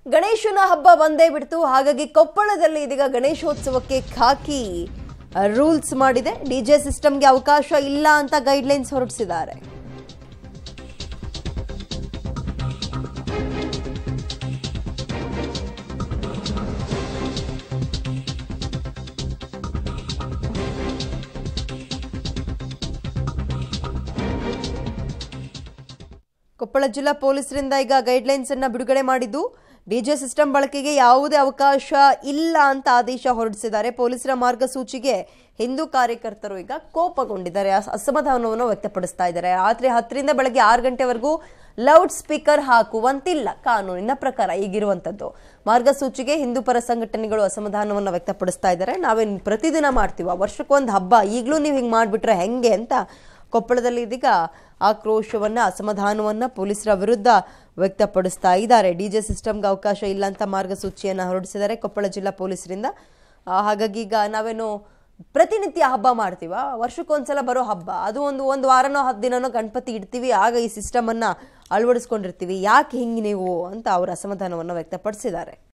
ಗಣೇಶನ ಹಬ್ಬ ಬಂದೇ ಬಿಡ್ತು ಹಾಗಾಗಿ ಕೊಪ್ಪಳದಲ್ಲಿ ಇದೀಗ ಗಣೇಶೋತ್ಸವಕ್ಕೆ ಖಾಕಿ ರೂಲ್ಸ್ ಮಾಡಿದೆ ಡಿಜೆ ಸಿಸ್ಟಮ್ಗೆ ಅವಕಾಶ ಇಲ್ಲ ಅಂತ ಗೈಡ್ಲೈನ್ಸ್ ಹೊರಡಿಸಿದ್ದಾರೆ ಕೊಪ್ಪಳ ಜಿಲ್ಲಾ ಪೊಲೀಸರಿಂದ ಈಗ ಗೈಡ್ಲೈನ್ಸ್ ಅನ್ನ ಬಿಡುಗಡೆ ಮಾಡಿದ್ದು ಡಿಜೆ ಸಿಸ್ಟಮ್ ಬಳಕೆಗೆ ಯಾವುದೇ ಅವಕಾಶ ಇಲ್ಲ ಅಂತ ಆದೇಶ ಹೊರಡಿಸಿದ್ದಾರೆ ಪೊಲೀಸರ ಮಾರ್ಗಸೂಚಿಗೆ ಹಿಂದೂ ಕಾರ್ಯಕರ್ತರು ಈಗ ಕೋಪಗೊಂಡಿದ್ದಾರೆ ಅಸ- ಅಸಮಾಧಾನವನ್ನು ವ್ಯಕ್ತಪಡಿಸ್ತಾ ಇದ್ದಾರೆ ರಾತ್ರಿ ಹತ್ತರಿಂದ ಬೆಳಗ್ಗೆ ಆರು ಗಂಟೆವರೆಗೂ ಲೌಡ್ ಸ್ಪೀಕರ್ ಹಾಕುವಂತಿಲ್ಲ ಕಾನೂನಿನ ಪ್ರಕಾರ ಈಗಿರುವಂತದ್ದು ಮಾರ್ಗಸೂಚಿಗೆ ಹಿಂದೂ ಪರ ಸಂಘಟನೆಗಳು ಅಸಮಾಧಾನವನ್ನು ವ್ಯಕ್ತಪಡಿಸ್ತಾ ಇದ್ದಾರೆ ನಾವೇನು ಪ್ರತಿದಿನ ಮಾಡ್ತೀವ ವರ್ಷಕ್ಕೊಂದು ಹಬ್ಬ ಈಗಲೂ ನೀವು ಹಿಂಗೆ ಮಾಡಿಬಿಟ್ರೆ ಹೆಂಗೆ ಅಂತ ಕೊಪ್ಪಳದಲ್ಲಿ ಇದೀಗ ಆಕ್ರೋಶವನ್ನ ಅಸಮಾಧಾನವನ್ನ ಪೊಲೀಸರ ವಿರುದ್ಧ ವ್ಯಕ್ತಪಡಿಸ್ತಾ ಇದ್ದಾರೆ ಡಿಜೆ ಸಿಸ್ಟಮ್ಗೆ ಅವಕಾಶ ಇಲ್ಲ ಅಂತ ಮಾರ್ಗಸೂಚಿಯನ್ನ ಹೊರಡಿಸಿದ್ದಾರೆ ಕೊಪ್ಪಳ ಜಿಲ್ಲಾ ಪೊಲೀಸರಿಂದ ಆ, ಹಾಗಾಗಿ ಈಗ ನಾವೇನು ಪ್ರತಿನಿತ್ಯ ಹಬ್ಬ ಮಾಡ್ತೀವ ವರ್ಷಕ್ಕೊಂದ್ಸಲ ಬರೋ ಹಬ್ಬ ಅದು ಒಂದು ಒಂದು ವಾರನೋ ಹತ್ತು ದಿನನೋ ಗಣಪತಿ ಇಡ್ತೀವಿ ಆಗ ಈ ಸಿಸ್ಟಮನ್ನು ಅಳವಡಿಸ್ಕೊಂಡಿರ್ತೀವಿ ಯಾಕೆ ಹಿಂಗೆ ನೀವು ಅಂತ ಅವರ ಅಸಮಾಧಾನವನ್ನು ವ್ಯಕ್ತಪಡಿಸಿದ್ದಾರೆ